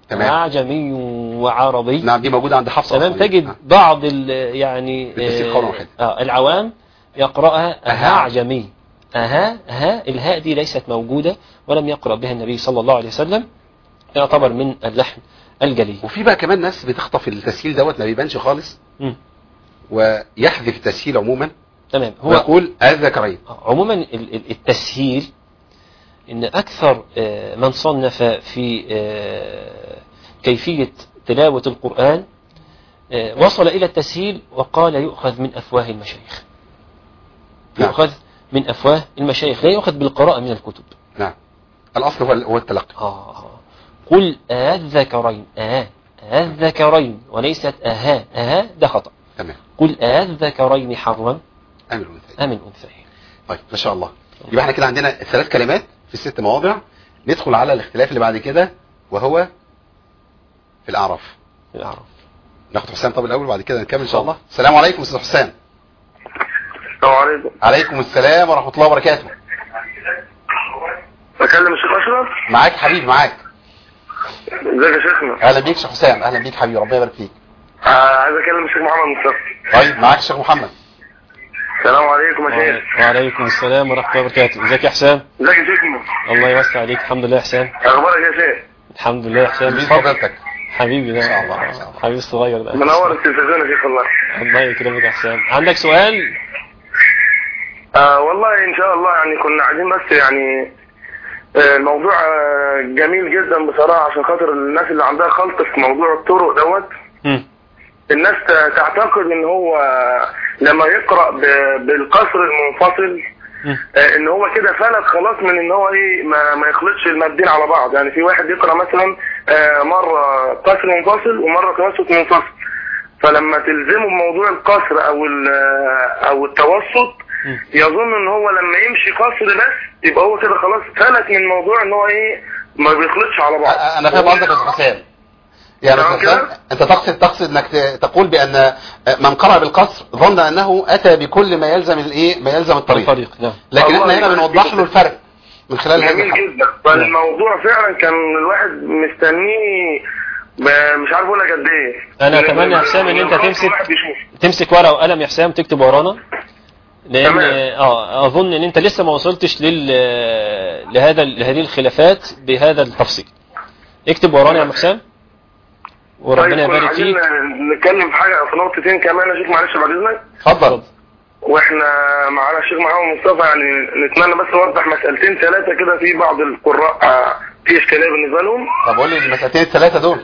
تمام. أعجمي وعربي نعم دي موجودة عند حفصة تمام أصلاً. تجد نعم. بعض ال يعني بالتفسير قولا واحدا. آه العوام يقرأها أها. أها أعجمي أها أها الهاء دي ليست موجودة ولم يقرأ بها النبي صلى الله عليه وسلم يعتبر من اللحن الجلي وفي بقى كمان ناس بتخطف التسهيل دوت ما بيبانش خالص مم. ويحذف التسهيل عموما تمام هو ويقول الذكرين عموما ال- ال- التسهيل ان اكثر آه، من صنف في آه، كيفية تلاوة القرآن آه، وصل الى التسهيل وقال يؤخذ من افواه المشايخ نعم. يؤخذ من افواه المشايخ لا يؤخذ بالقراءة من الكتب نعم الأصل هو هو التلقي آه آه. قل الذكرين آه الذكرين وليست أها أها ده خطأ تمام قل الذكرين حرم أمر الأنثيين أم الأنثيين طيب ما شاء الله يبقى احنا كده عندنا ثلاث كلمات في الست مواضع ندخل على الاختلاف اللي بعد كده وهو في الأعراف الأعراف ناخد حسام طب الأول وبعد كده نكمل إن شاء الله السلام عليكم أستاذ حسام السلام عليكم عليكم السلام ورحمة الله وبركاته بكلم الشيخ اشرف معاك حبيبي معاك ازيك يا شيخنا أهلا بيك شيخ حسام أهلا بيك حبيبي ربنا يبارك فيك آه عايز اكلم الشيخ محمد مصطفى طيب معاك الشيخ محمد السلام عليكم يا شيخ وعليكم السلام ورحمة الله وبركاته ازيك يا حسام ازيك يا شيخنا الله يوسع عليك الحمد لله يا حسام اخبارك يا شيخ الحمد لله يا حسام مين اتفضل. فضلتك حبيبي ده إن شاء الله، إن شاء الله. حبيبي الصغير ده منور التلفزيون يا شيخ والله الله يكرمك يا حسام عندك سؤال آه والله ان شاء الله يعني كنا عايزين بس يعني آه، الموضوع آه، جميل جدا بصراحه عشان خاطر الناس اللي عندها خلط في موضوع الطرق دوت مم. الناس ت- تعتقد ان هو لما يقرا ب- بالقصر المنفصل مم. آه، ان هو كده فلت خلاص من ان هو ايه ما, ما يخلطش المادين على بعض يعني في واحد يقرا مثلا آه، مره قصر منفصل ومره توسط منفصل فلما تلزمه بموضوع القصر او ال- او التوسط مم. يظن ان هو لما يمشي قصر بس يبقى هو كده خلاص فلت من موضوع ان هو ايه ما بيخلطش على بعض أ- انا فاهم قصدك يا استاذ حسام يعني نعم أستاذ حسام كده؟ انت تقصد تقصد انك ت- تقول بان من قرأ بالقصر ظن انه اتى بكل ما يلزم الايه ما يلزم الطريق الطريق نعم لكن الله احنا هنا يبارك بنوضح فيك. له الفرق من خلال هذا جميل الحديث جدا فالموضوع فعلا كان الواحد مستنيه ب- مش عارف اقول لك قد ايه أنا أتمنى يا حسام إن أنت تمسك- الواحد بيشوف. تمسك ورقة وقلم يا حسام تكتب ورانا لان تمام. اه اظن ان انت لسه ما وصلتش لل لهذا لهذه الخلافات بهذا التفصيل اكتب ورانا يا أم حسام وربنا طيب كنا يبارك عايزين فيك نتكلم في حاجه في نقطتين كمان يا شيخ معلش بعد اذنك اتفضل واحنا معانا الشيخ محمد مصطفى يعني نتمنى بس نوضح مسألتين ثلاثة كده في بعض القراء آه، في اشكالية بالنسبة لهم طب قول لي المسألتين الثلاثة دول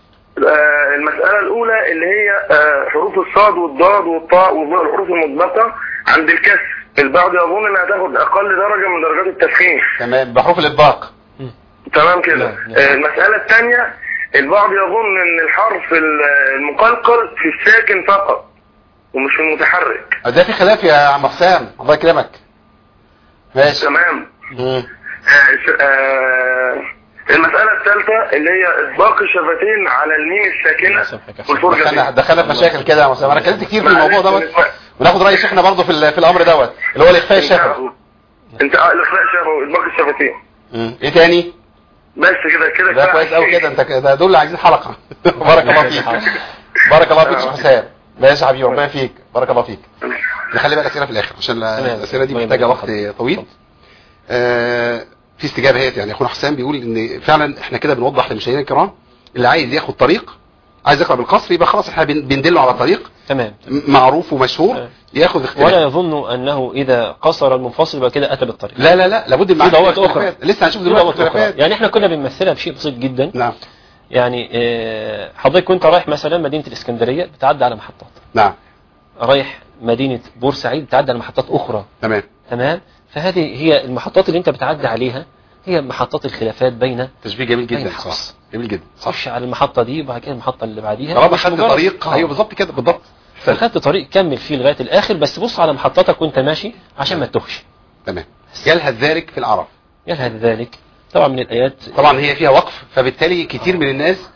آه، المسألة الأولى اللي هي آه، حروف الصاد والضاد والطاء والحروف المطبقة عند الكسر البعض يظن انها تاخد اقل درجة من درجات التفخيم تمام بحروف الإطباق تمام كده نعم، نعم. آه، المسألة الثانية البعض يظن ان الحرف ال- المقلقل في الساكن فقط ومش في المتحرك ده في خلاف يا عم حسام الله يكرمك ماشي تمام مم. آه، ش- آه، المسألة الثالثة اللي هي إطباق الشفتين على الميم الله الساكنة يسامحك يا حسام. والفرجة دخلنا دي. دخلنا في مشاكل كده يا عم حسام انا اتكلمت كتير في الموضوع دوت معلش، وناخد رأي شيخنا برضه في ال- في الأمر دوت اللي هو الإخفاء الشفوي انت انت اه الاخلاء شافه اطباق الشفتين مم. ايه تاني بس كده كده ده كفاية. كويس قوي كده انت كده دول اللي عايزين حلقة بارك الله فيك بارك الله فيك يا شيخ حسام ماشي يا حبيبي ربنا فيك بارك الله فيك نخلي بقى الأسئلة في الآخر عشان تمام. الأسئلة دي الله محتاجة يبارك وقت فيك. طويل اتفضل. آه، في استجابة هيت يعني اخونا حسام بيقول ان فعلا احنا كده بنوضح للمشاهدين الكرام اللي عايز ياخد طريق عايز يقرا بالقصر يبقى خلاص احنا بن- بندله على طريق تمام م- معروف ومشهور آه. ياخد ولا اختلاف يظن انه اذا قصر المنفصل يبقى كده اتى بالطريق لا لا لا لابد في معاك ضوابط اختلافات. اخرى لسه هنشوف في دلوقتي ضوابط أخرى. اختلافات يعني احنا كنا بنمثلها بشيء بسيط جدا نعم يعني آه، حضرتك كنت رايح مثلا مدينه الاسكندريه بتعدي على محطات نعم رايح مدينه بورسعيد بتعدي على محطات اخرى تمام تمام فهذه هي المحطات اللي انت بتعدي عليها هي محطات الخلافات بين تشبيه جميل أين جدا حفص؟ صح جميل جدا صح خش على المحطه دي وبعد كده المحطه اللي بعديها طالما مش خدت مجرد- طريق آه. ايوه بالظبط كده بالظبط سلام. خدت طريق كمل فيه لغايه الاخر بس بص على محطتك وانت ماشي عشان ما تتوهش تمام يلهث ذلك في العرب يلهث ذلك طبعا من الايات طبعا هي فيها وقف فبالتالي كتير من الناس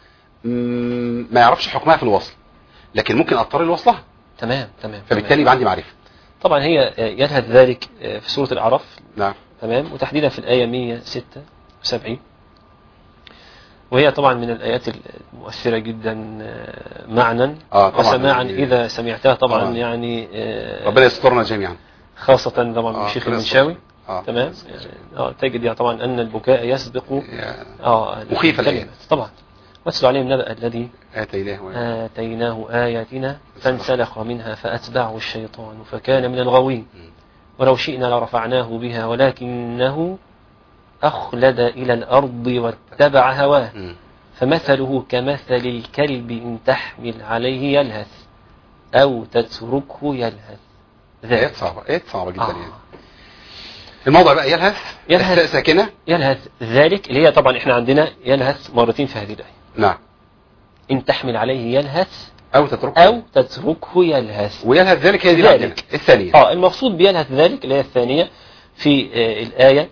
مم، ما يعرفش حكمها في الوصل لكن ممكن اضطر لوصلها تمام تمام فبالتالي تمام. يبقى عندي معرفه طبعا هي آه، يلهث ذلك آه، في سوره الاعراف نعم تمام وتحديدا في الايه 176 وهي طبعا من الآيات المؤثرة جدا آه، معنى آه، طبعاً. وسماعا إذا سمعتها طبعا طبعاً. يعني آه، ربنا يسترنا جميعا خاصة طبعا آه، الشيخ ربنا المنشاوي يستر. اه تمام يعني اه تجد يعني طبعا أن البكاء يسبق يا اه مخيف الكلمة. الآيات. طبعا واتلو عليهم نبأ الذي اتيناه و- آتيناه آياتنا فانسلخ منها فأتبعه الشيطان فكان من الغاوين ولو شئنا لرفعناه بها ولكنه أخلد إلى الأرض واتبع هواه مم. فمثله كمثل الكلب إن تحمل عليه يلهث أو تتركه يلهث ايات ذلك صعبه ايات صعبه جدا آه. يعني الموضع بقى يلهث يلهث. الساء ساكنه يلهث ذلك اللي هي طبعا احنا عندنا يلهث مرتين في هذه الآية نعم إن تحمل عليه يلهث او تترك أو تتركه يلهث ويلهث ذلك هي دي ذلك. العدلة. الثانيه اه المقصود بيلهث ذلك اللي هي الثانية في آه الآية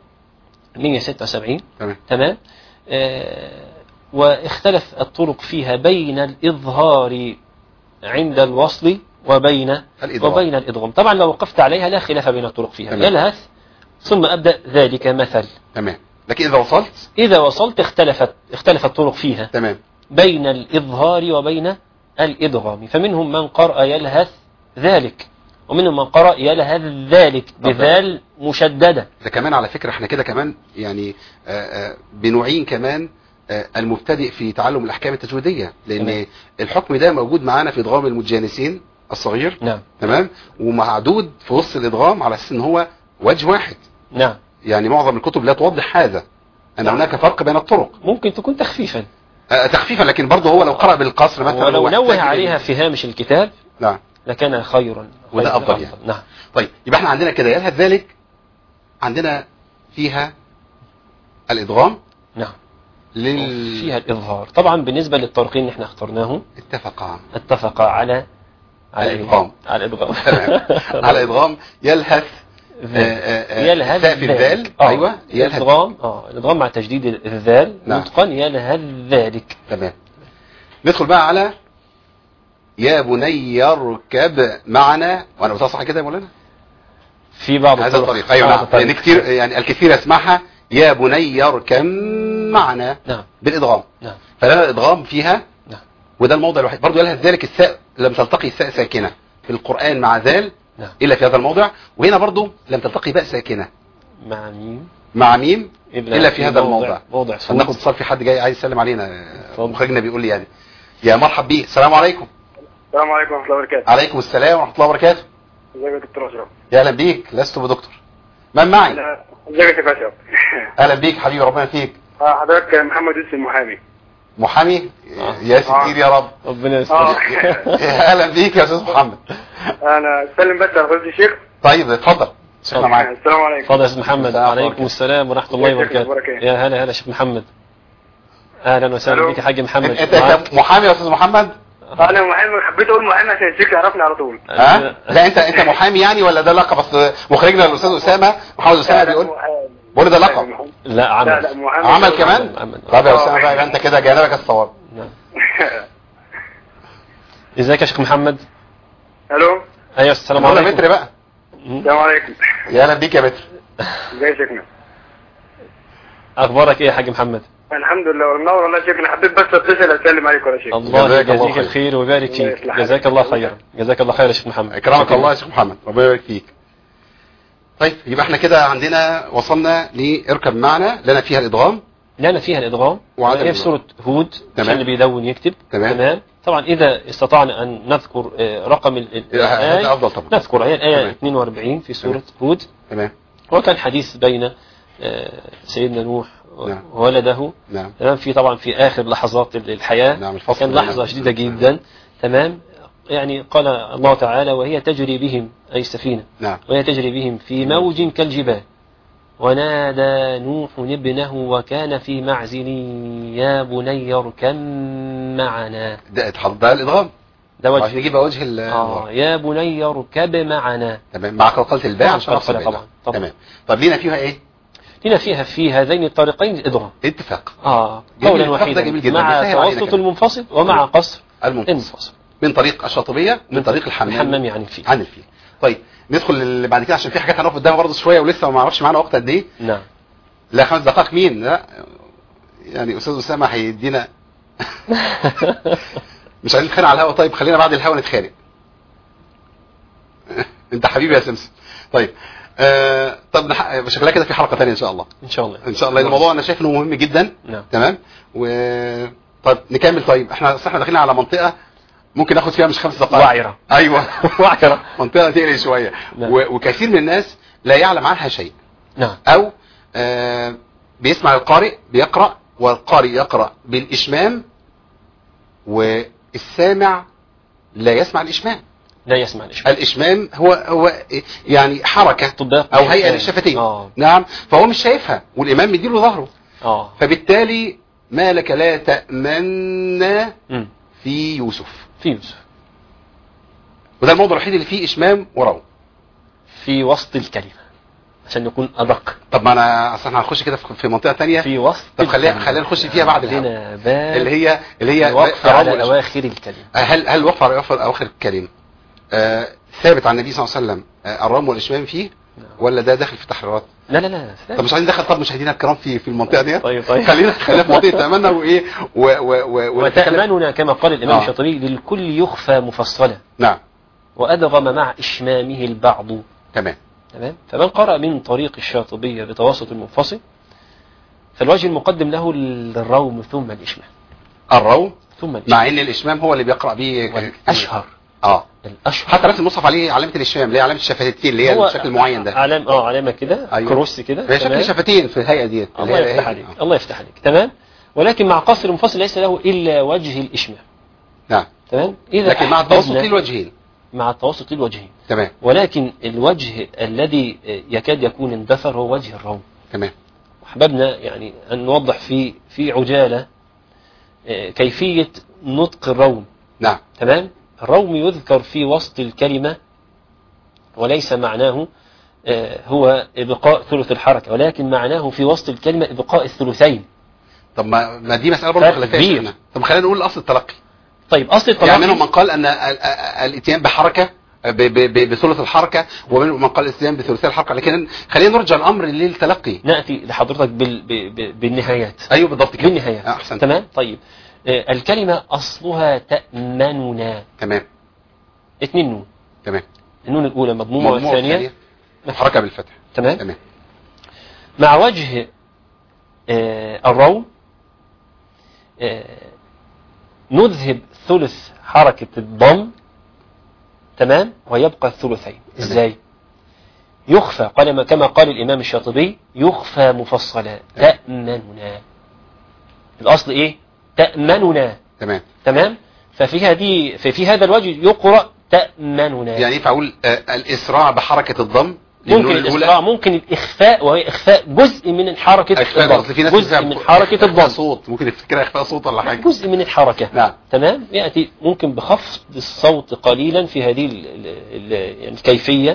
176 تمام تمام آه واختلف الطرق فيها بين الإظهار عند الوصل وبين الإدغام. وبين الإدغام طبعا لو وقفت عليها لا خلاف بين الطرق فيها تمام. يلهث ثم أبدأ ذلك مثل تمام لكن اذا وصلت إذا وصلت اختلفت اختلف الطرق فيها تمام بين الإظهار وبين الإدغام فمنهم من قرأ يلهث ذلك ومنهم من قرأ يلهث ذلك بذال مشددة ده كمان على فكرة احنا كده كمان يعني آه، آه، بنعين كمان آه، المبتدئ في تعلم الأحكام التجويدية لأن تمام. الحكم ده موجود معانا في إدغام المتجانسين الصغير نعم تمام ومعدود في وسط الإدغام على أساس إن هو وجه واحد نعم يعني معظم الكتب لا توضح هذا أن نعم. هناك فرق بين الطرق ممكن تكون تخفيفا آه، تخفيفا لكن برضه هو لو قرأ بالقصر مثلا ولو واحتاج نوه إلى- عليها في هامش الكتاب نعم لكان خيرا وده خيراً أفضل يعني. نعم طيب يبقى احنا عندنا كده يلهث ذلك عندنا فيها الإدغام نعم لل فيها الإظهار طبعا بالنسبة للطريقين اللي احنا اخترناه اتفقا اتفق على على الإدغام. على الإدغام تمام. على إدغام يلهث آه، آه، آه، يلهث الثاء في ذلك. الذال آه. أيوة يلهث الإدغام اه الإدغام مع تجديد الذال نعم. نطقا يلهث ذلك تمام ندخل بقى على يا بني اركب معنا وانا بصحح صح كده يا مولانا في بعض هذا الطرق. الطريق ايوه بعض نعم الطرق. لان كتير يعني الكثير يسمعها يا بني اركب معنا نعم بالادغام نعم فلنا الادغام فيها نعم وده الموضع الوحيد برضه يلهث ذلك الثاء لم تلتقي الثاء ساكنه في القران مع ذال نعم الا في هذا الموضع وهنا برضه لم تلتقي باء ساكنه مع مين مع ميم الا في هذا موضع- الموضع موضع عشان ناخد صوت اتصال في حد جاي عايز يسلم علينا اتفضل. مخرجنا بيقول لي يعني يا مرحب بيه السلام عليكم السلام عليكم ورحمه الله وبركاته عليكم السلام ورحمه الله وبركاته ازيك يا دكتور اشرف يا اهلا بيك لست بدكتور من معي أنا- ازيك يا شيخ اشرف اهلا بيك حبيبي ربنا فيك آه، حضرتك محمد يوسف المحامي محامي آه. يا ستير يا رب ربنا اه يستر يا اهلا بيك يا استاذ محمد انا سلم بس على فضيله الشيخ طيب اتفضل شيخنا معاك السلام عليكم اتفضل يا استاذ محمد السلام عليكم عليكم. السلام ورحمه الله ازيك يا وبركاته أخبارك إيه؟ يا هلا هلا شيخ محمد اهلا وسهلا ألو. بك يا حاج محمد انت معاك. انت محامي يا استاذ محمد انا محامي حبيت اقول محامي عشان الشيخ يعرفني على طول ها لا انت انت محامي يعني ولا ده لقب بس مخرجنا الاستاذ اسامه محمد اسامه لا، لا، بيقول محامي. بقول ده لقب لا لا عمل لا محامي عمل كمان عمل. طب يا آه. اسامه بقى يبقى انت كده جانبك الصواب نعم. ازيك يا شيخ محمد الو ايوه السلام ولا عليكم متر بقى السلام عليكم يا اهلا بيك يا متر ازيك يا شيخنا اخبارك ايه يا حاج محمد الحمد لله والنور والله يا شيخنا حبيت بس اتصل اسلم عليك ولا شيء الله جزاك الله يجزيك خير. الخير ويبارك الله فيك يصلح جزاك حالك. الله خيرا جزاك الله خير يا شيخ محمد اكرمك شكراً. الله يا شيخ محمد ربنا يبارك فيك طيب يبقى احنا كده عندنا وصلنا لاركب معنا لنا فيها الادغام لنا فيها الادغام وعدم هي في الإدغام. سوره هود تمام. عشان اللي بيدون يكتب تمام. تمام طبعا اذا استطعنا ان نذكر آه، رقم ال- ال- هذا الايه افضل طبعا نذكر هي الايه تمام. 42 في سوره هود تمام وكان حديث بين آه، سيدنا نوح نعم. وولده نعم تمام في طبعا في اخر لحظات ال- الحياه نعم الفصل كان بين- لحظه شديده جدا تمام يعني قال الله تعالى وهي تجري بهم اي السفينه نعم وهي تجري بهم في موج كالجبال ونادى نوح ابنه وكان في معزل يا بني اركب معنا ده اتحط ده الادغام ده عشان وجه نجيب وجه ال آه يا بني اركب معنا تمام مع قلقلة الباء مع عشان قلقلة أفصل طبعا، بينها. طبعا. تمام طب لينا فيها ايه لنا فيها في هذين الطريقين الادغام اتفاق اه جميل، قولا الاتفاق ده واحدا جميل جدا، مع بيسهل علينا توسط كمان. المنفصل ومع قصر المنفصل المنفصل من طريق الشاطبية من طريق الحمام الحمام يعني فيه عن الفيل طيب ندخل اللي بعد كده عشان في حاجات هنقف قدامها برضه شويه ولسه ما اعرفش معانا وقت قد ايه نعم لا خمس دقائق مين لا يعني استاذ اسامه هيدينا مش عايزين نتخانق على الهوا طيب خلينا بعد الهوا نتخانق انت حبيبي يا سمسم طيب آه طب نح- شكلها كده في حلقه ثانيه ان شاء الله ان شاء الله ان شاء الله لان الموضوع انا شايف انه مهم جدا نعم تمام و طيب نكمل طيب احنا أصل احنا داخلين على منطقه ممكن ناخد فيها مش خمس دقائق وعرة ايوه وعرة منطقه تقلق شويه نعم. و... وكثير من الناس لا يعلم عنها شيء نعم او آه بيسمع القارئ بيقرا والقارئ يقرا بالاشمام والسامع لا يسمع الاشمام لا يسمع الإشمام الاشمام هو هو يعني حركه طباق او هيئه للشفتين اه نعم فهو مش شايفها والامام مديله ظهره اه فبالتالي ما لك لا تأمنا مم. في يوسف في يوسف وده الموضوع الوحيد اللي فيه إشمام وروم في وسط الكلمة عشان نكون أدق طب ما أنا أصلا هنخش كده في في منطقة تانية في وسط طب خلينا الكلمة. خلينا نخش فيها بعد الهوا عندنا باب اللي هي اللي هي الوقف الروم على والإشمام. أواخر الكلمة هل هل الوقف على أواخر أواخر الكلمة آه ثابت عن النبي صلى الله عليه وسلم آه الروم والإشمام فيه ولا ده داخل في تحريرات لا لا لا طب مش عايزين ندخل طب مشاهدينا الكرام في في المنطقة دي طيب طيب خلينا خلينا في منطقة تأمنا وإيه و و و ونتكلم- وتأمننا كما قال الإمام آه. الشاطبي للكل يخفى مفصلا نعم وأدغم مع إشمامه البعض تمام تمام فمن قرأ من طريق الشاطبية بتوسط المنفصل فالوجه المقدم له الروم ثم الإشمام الروم ثم الإشمام مع ان الاشمام هو اللي بيقرا بيه والأشهر اه الأشهر حتى رسم المصحف عليه علامه الاشمام اللي هي علامه الشفتين اللي هي هو الشكل المعين ده علام اه علامة كده أيوة. كروس كده هي شكل تمام؟ شفتين في الهيئه دي الله يفتح عليك الله يفتح عليك تمام ولكن مع قصر المنفصل ليس له إلا وجه الإشمام نعم تمام إذا لكن مع التوسط أحببنا- للوجهين مع التوسط للوجهين تمام ولكن الوجه الذي يكاد يكون اندثر هو وجه الروم تمام أحببنا يعني أن نوضح في في عجالة آه، كيفية نطق الروم نعم تمام الروم يذكر في وسط الكلمة وليس معناه آه، هو إبقاء ثلث الحركة ولكن معناه في وسط الكلمة إبقاء الثلثين طب ما ما دي مساله برضه فرق خلافيه كبير. هنا طب خلينا نقول اصل التلقي طيب أصل يعني منهم التلقي من قال ان ال- ال- الاتيان بحركه ب- ب- ب- بثلث الحركه ومنهم من قال الاتيان بثلثي الحركه لكن خلينا نرجع الامر للتلقي نأتي لحضرتك بال ب- ب- بالنهايات ايوه بالضبط كده بالنهايات آه، احسن تمام طيب آه، الكلمة أصلها تأمننا تمام اثنين نون تمام النون الأولى مضمومة مضمومة والثانية حركه بالفتح تمام تمام مع وجه آه، الروم آه، نذهب ثلث حركة الضم تمام ويبقى الثلثين ازاي يخفى قال كما قال الإمام الشاطبي يخفى مفصلا تأمننا الأصل إيه تأمننا تمام تمام ففي هذه ففي هذا الوجه يقرأ تأمننا يعني ينفع اقول آه، الاسراع بحركه الضم ممكن للنون الأولى؟ الإسراع ممكن الإخفاء وهي إخفاء جزء من حركة اخفاء الضم اصل في ناس جزء بتفهم من حركة إخفاء الضم صوت ممكن يفتكرها اخفاء صوت ولا حاجه جزء من الحركة نعم تمام يأتي ممكن بخفض الصوت قليلا في هذه ال- ال- ال- الكيفية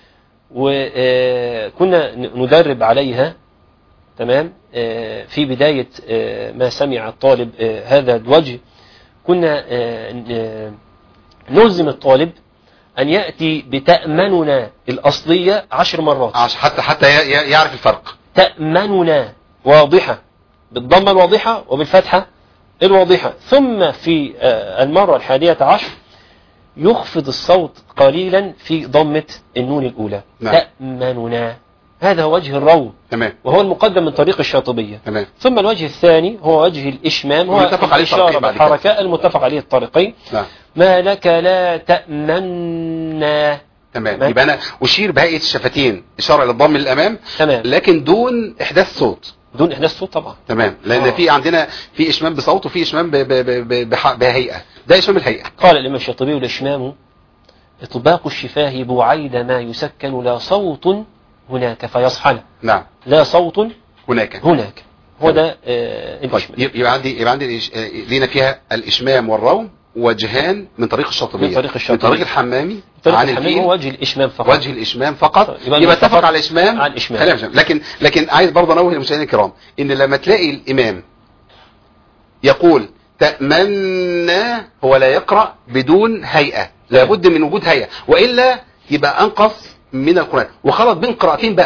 وكنا ندرب عليها تمام آه، في بداية آه، ما سمع الطالب آه، هذا الوجه كنا آه، ن- نلزم الطالب أن يأتي بتأمننا الأصلية عشر مرات عشان حتى حتى ي- ي- يعرف الفرق تأمننا واضحة بالضمة الواضحة وبالفتحة الواضحة ثم في آه، المرة الحادية عشر يخفض الصوت قليلا في ضمة النون الأولى نعم. تأمننا هذا هو وجه الروم تمام وهو المقدم من طريق الشاطبية تمام ثم الوجه الثاني هو وجه الإشمام هو المتفق عليه الإشارة الطريقين بعد كده. بالحركة المتفق عليه الطريقين نعم ما لك لا تأمنا تمام ما- يبقى انا اشير بهيئه الشفتين اشاره الى الضم للامام تمام لكن دون احداث صوت دون إحداث صوت طبعا تمام لان آه. في عندنا في اشمام بصوت وفي اشمام ب- ب- ب- ب- بح- بهيئه ده اشمام الهيئه قال الإمام الشاطبي الإشمام إطباق الشفاه بوعيد ما يسكن لا صوت هناك فيصحن نعم لا صوت هناك هناك هو تمام. ده آه طيب الإشمام يبقى عندي يبقى عندي الإش- آه، لينا فيها الاشمام والروم وجهان من طريق الشاطبيه من طريق الشاطبية. من طريق الحمامي طريق عن الحمام الفيل هو وجه الإشمام فقط وجه الاشمام فقط طيب، يبقى, يبقى اتفق المتفق على الاشمام على الإشمام. خلينا نفهم. لكن لكن عايز برضه انوه للمشاهدين الكرام ان لما تلاقي الامام يقول تأمنا هو لا يقرأ بدون هيئة لابد من وجود هيئة وإلا يبقى أنقص من القرآن وخلط بين قراءتين بقى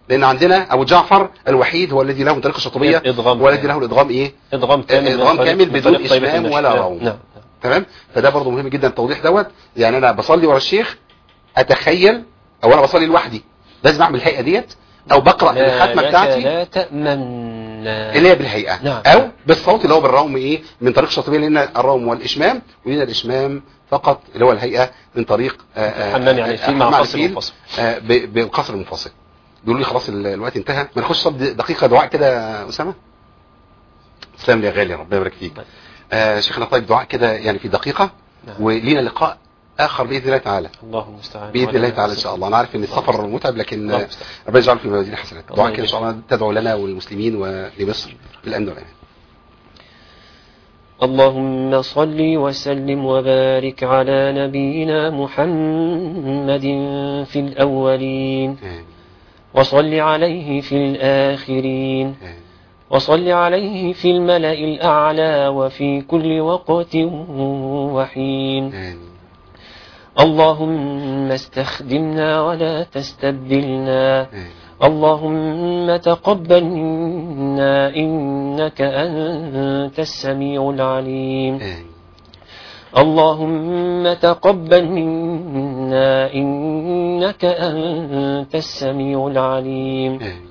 لان عندنا ابو جعفر الوحيد هو الذي له من طريق الشاطبيه إدغام والذي له الادغام ايه ادغام كامل من إدغام طريق- كامل من بدون طريق طيبة إشمام النشر. ولا نعم. روم. نعم تمام فده برضه مهم جدا التوضيح دوت يعني انا بصلي ورا الشيخ اتخيل او انا بصلي لوحدي لازم اعمل الهيئه ديت او بقرا لا الختمه لك بتاعتي لا تأمن اللي هي بالهيئه نعم. او بالصوت اللي هو بالروم ايه من طريق الشاطبيه لان الروم والاشمام ولنا الاشمام فقط اللي هو الهيئه من طريق آه، آه، حمام يعني الفيل مع حمام قصر الفيل، منفصل. آه، ب- بالقصر المنفصل بيقولوا لي خلاص ال- الوقت انتهى ما نخش طب دقيقه دعاء كده يا اسامه تسلم لي يا غالي ربنا يبارك فيك طيب. آه شيخنا طيب دعاء كده يعني في دقيقه نعم. ولينا لقاء اخر باذن الله تعالى الله المستعان باذن الله تعالى ان شاء الله انا عارف ان السفر متعب لكن الله آه، المستعان. ربنا يجعله في موازين حسنات الله دعاء كده ان شاء الله تدعو لنا والمسلمين ولمصر بالامن والامان اللهم صل وسلم وبارك على نبينا محمد في الأولين آمين. وصل عليه في الآخرين آمين. وصل عليه في الملأ الأعلى وفي كل وقت وحين آمين. اللهم استخدمنا ولا تستبدلنا آمين. اللهم تقبل منا إنك أنت السميع العليم آمين. اللهم تقبل منا إنك أنت السميع العليم آمين.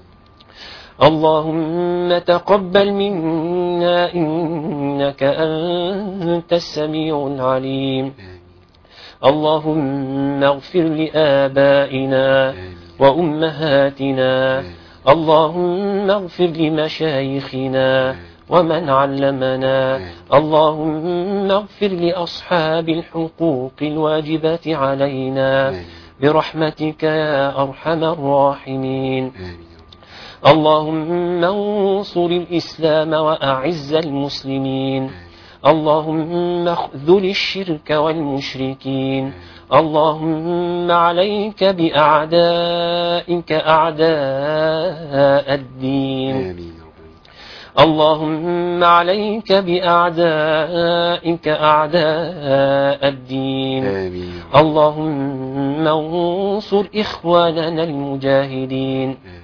اللهم تقبل منا إنك أنت السميع العليم آمين. اللهم اغفر لآبائنا آمين. وأمهاتنا آمين. اللهم اغفر لمشايخنا ومن علمنا آمين. اللهم اغفر لأصحاب الحقوق الواجبة علينا آمين. برحمتك يا أرحم الراحمين آمين. اللهم انصر الإسلام وأعز المسلمين اللهم اخذل الشرك والمشركين اللهم عليك بأعدائك أعداء الدين آمين. اللهم عليك بأعدائك أعداء الدين آمين. اللهم انصر إخواننا المجاهدين آمين.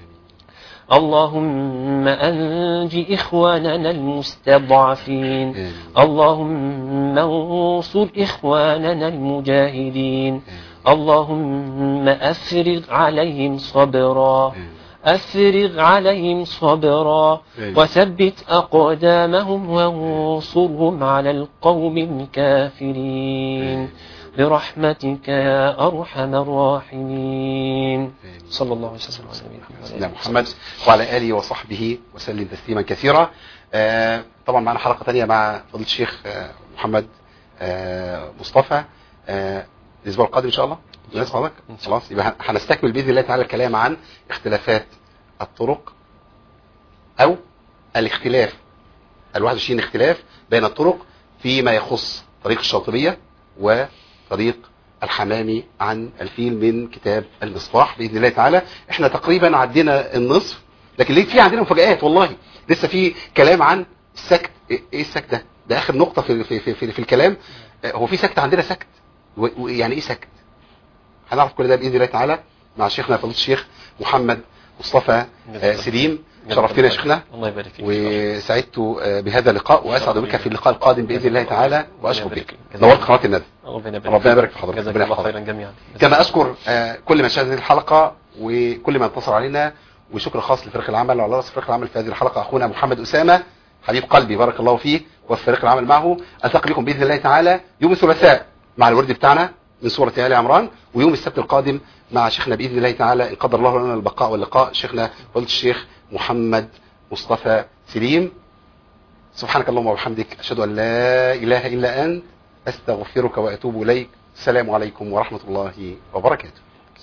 اللهم أنج إخواننا المستضعفين آمين. اللهم انصر إخواننا المجاهدين اللهم أفرغ عليهم صبرا آمين. أفرغ عليهم صبرا آمين. وثبت أقدامهم وانصرهم على القوم الكافرين برحمتك يا أرحم الراحمين صلى الله عليه وسلم على نبينا محمد سيدنا محمد وعلى آله وصحبه وسلم تسليما كثيرا آه، طبعا معنا حلقة تانية مع فضيلة الشيخ آه، محمد آه، مصطفى آه، الأسبوع القادم إن شاء الله الناس حضرتك إن شاء خلاص يبقى هنستكمل بإذن الله تعالى الكلام عن اختلافات الطرق أو الاختلاف الواحد وعشرين اختلاف بين الطرق فيما يخص طريق الشاطبية وطريق الحمامي عن الفيل من كتاب المصباح باذن الله تعالى احنا تقريبا عدينا النصف لكن ليه في عندنا مفاجآت والله لسه في كلام عن السكت ايه إيه السكت ده ده اخر نقطه في في في, في, في الكلام آه، هو في سكت عندنا سكت و- ويعني ايه سكت هنعرف كل ده باذن الله تعالى مع شيخنا فضيله الشيخ محمد مصطفى آه، سليم شرفتنا يا شيخنا الله يبارك فيك وسعدت آه، بهذا اللقاء واسعد بك في اللقاء القادم باذن الله تعالى واشكر ربنا بك يبارك فيك. نورت قناه الندى ربنا يبارك ربنا يبارك في حضرتك جزاك ربنا الله يحفظك. خيرا جميعا كما اذكر آه، كل من شاهد هذه الحلقه وكل من اتصل علينا وشكر خاص لفريق العمل وعلى راس فريق العمل في هذه الحلقه اخونا محمد اسامه حبيب قلبي بارك الله فيه وفي فريق العمل معه التقي بكم باذن الله تعالى يوم الثلاثاء مع الورد بتاعنا من سوره ال عمران ويوم السبت القادم مع شيخنا باذن الله تعالى ان قدر الله لنا البقاء واللقاء شيخنا فضيله الشيخ محمد مصطفى سليم سبحانك اللهم وبحمدك اشهد ان لا اله الا انت استغفرك واتوب اليك السلام عليكم ورحمه الله وبركاته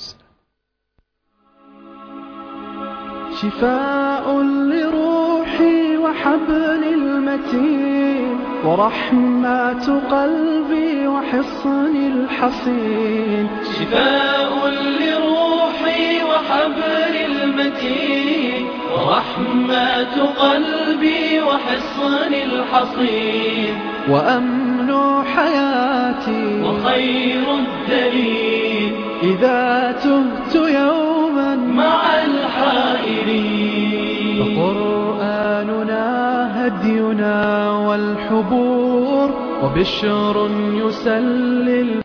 شفاء لروحي وحبل المتين ورحمة قلبي وحصن الحصين شفاء لروحي وحبل المتين ورحمة قلبي وحصن الحصين وأمن حياتي وخير الدليل إذا تهت يوما مع الحائط هدينا والحبور وبشر يسلل